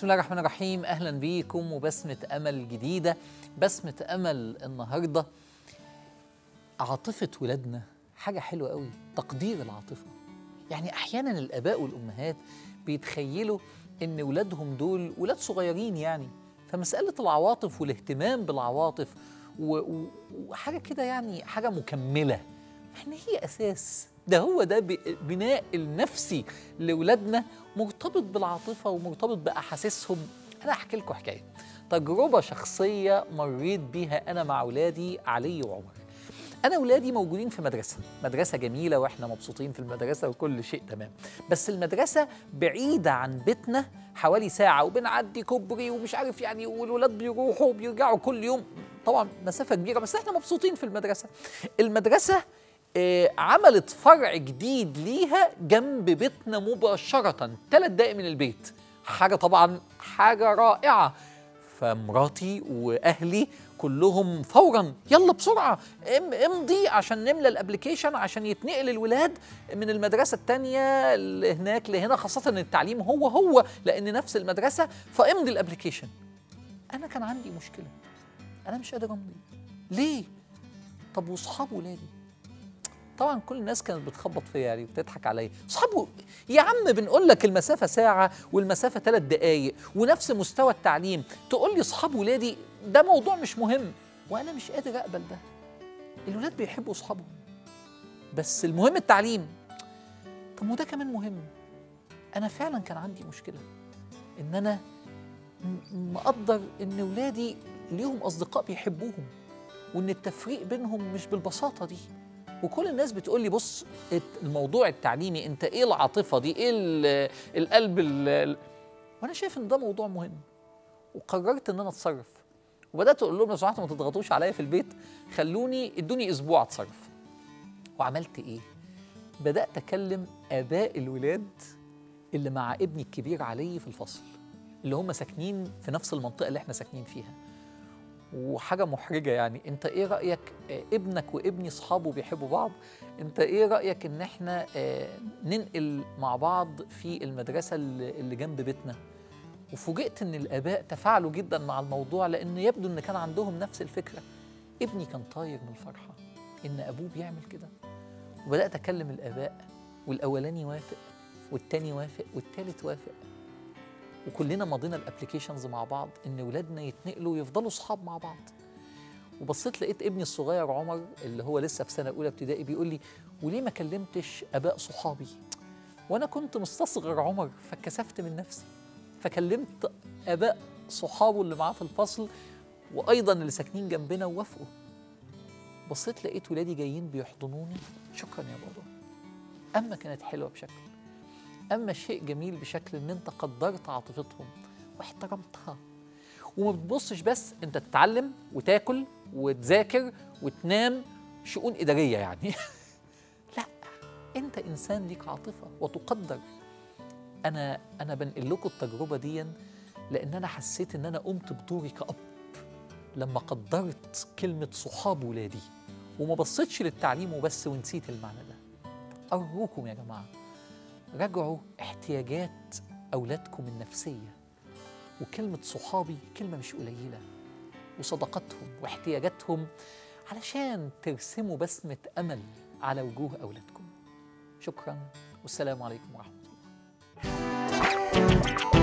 بسم الله الرحمن الرحيم اهلا بيكم وبسمه امل جديده بسمه امل النهارده عاطفه ولادنا حاجه حلوه قوي تقدير العاطفه يعني احيانا الاباء والامهات بيتخيلوا ان ولادهم دول ولاد صغيرين يعني فمساله العواطف والاهتمام بالعواطف و- و- وحاجه كده يعني حاجه مكمله احنا هي اساس ده هو ده ب- بناء النفسي لاولادنا مرتبط بالعاطفه ومرتبط باحاسيسهم انا احكي لكم حكايه تجربه شخصيه مريت بيها انا مع اولادي علي وعمر انا ولادي موجودين في مدرسه مدرسه جميله واحنا مبسوطين في المدرسه وكل شيء تمام بس المدرسه بعيده عن بيتنا حوالي ساعه وبنعدي كوبري ومش عارف يعني والولاد بيروحوا وبيرجعوا كل يوم طبعا مسافه كبيره بس احنا مبسوطين في المدرسه المدرسه آه، عملت فرع جديد ليها جنب بيتنا مباشره ثلاث دقائق من البيت حاجه طبعا حاجه رائعه فمراتي واهلي كلهم فورا يلا بسرعه ام امضي عشان نملى الابلكيشن عشان يتنقل الولاد من المدرسه الثانيه هناك لهنا خاصه ان التعليم هو هو لان نفس المدرسه فامضي الابلكيشن انا كان عندي مشكله انا مش قادر امضي ليه طب واصحاب ولادي طبعا كل الناس كانت بتخبط فيا يعني وبتضحك عليا اصحابه يا عم بنقول لك المسافه ساعه والمسافه ثلاث دقائق ونفس مستوى التعليم تقول لي اصحاب ولادي ده موضوع مش مهم وانا مش قادر اقبل ده الولاد بيحبوا اصحابهم بس المهم التعليم طب وده كمان مهم انا فعلا كان عندي مشكله ان انا م- مقدر ان ولادي ليهم اصدقاء بيحبوهم وان التفريق بينهم مش بالبساطه دي وكل الناس بتقول لي بص الت- الموضوع التعليمي انت ايه العاطفه دي ايه ال- القلب ال- ال- وانا شايف ان ده موضوع مهم وقررت ان انا اتصرف وبدات اقول لهم لو سمحتوا ما تضغطوش عليا في البيت خلوني ادوني اسبوع اتصرف وعملت ايه بدات اكلم اباء الولاد اللي مع ابني الكبير علي في الفصل اللي هم ساكنين في نفس المنطقه اللي احنا ساكنين فيها وحاجه محرجه يعني انت ايه رايك آه، ابنك وابني اصحابه بيحبوا بعض انت ايه رايك ان احنا آه، ننقل مع بعض في المدرسه اللي اللي جنب بيتنا وفوجئت ان الاباء تفاعلوا جدا مع الموضوع لان يبدو ان كان عندهم نفس الفكره ابني كان طاير من الفرحه ان ابوه بيعمل كده وبدات اكلم الاباء والاولاني وافق والتاني وافق والتالت وافق وكلنا مضينا الابلكيشنز مع بعض ان ولادنا يتنقلوا ويفضلوا صحاب مع بعض وبصيت لقيت ابني الصغير عمر اللي هو لسه في سنه اولى ابتدائي بيقول لي وليه ما كلمتش اباء صحابي وانا كنت مستصغر عمر فاتكسفت من نفسي فكلمت اباء صحابه اللي معاه في الفصل وايضا اللي ساكنين جنبنا ووافقوا بصيت لقيت ولادي جايين بيحضنوني شكرا يا بابا اما كانت حلوه بشكل اما شيء جميل بشكل ان انت قدرت عاطفتهم واحترمتها وما بتبصش بس انت تتعلم وتاكل وتذاكر وتنام شؤون اداريه يعني لا انت انسان ليك عاطفه وتقدر انا انا بنقل لكم التجربه دي لان انا حسيت ان انا قمت بدوري كاب لما قدرت كلمه صحاب ولادي وما بصيتش للتعليم وبس ونسيت المعنى ده ارجوكم يا جماعه راجعوا احتياجات اولادكم النفسيه وكلمه صحابي كلمه مش قليله وصداقتهم واحتياجاتهم علشان ترسموا بسمه امل على وجوه اولادكم شكرا والسلام عليكم ورحمه الله